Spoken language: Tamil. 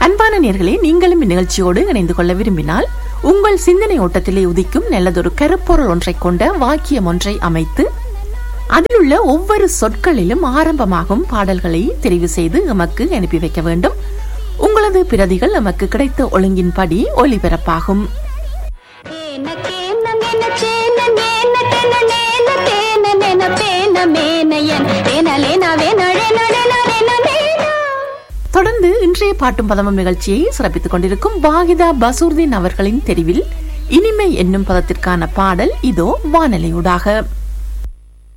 அன்பான நேர்களே நீங்களும் இந்நிகழ்ச்சியோடு இணைந்து கொள்ள விரும்பினால் உங்கள் சிந்தனை ஓட்டத்திலே உதிக்கும் நல்லதொரு கருப்பொருள் ஒன்றை கொண்ட வாக்கியம் ஒன்றை அமைத்து அதில் உள்ள ஒவ்வொரு சொற்களிலும் ஆரம்பமாகும் பாடல்களை தெரிவு செய்து எமக்கு அனுப்பி வைக்க வேண்டும் உங்களது பிரதிகள் எமக்கு கிடைத்த ஒழுங்கின்படி ஒலிபரப்பாகும் ஏன கேன மென சேன நேன தென நேன தேன நென பேன மேனயன் ஏன லேன வேனழே நழே நழே நழேனா தொடர்ந்து இன்றைய பாட்டும் பதமும் நிகழ்ச்சியை சிறப்பித்துக் கொண்டிருக்கும் வாகிதா பசூர்தீன் அவர்களின் தெரிவில் இனிமை என்னும் பதத்திற்கான பாடல் இதோ வானொலியூடாக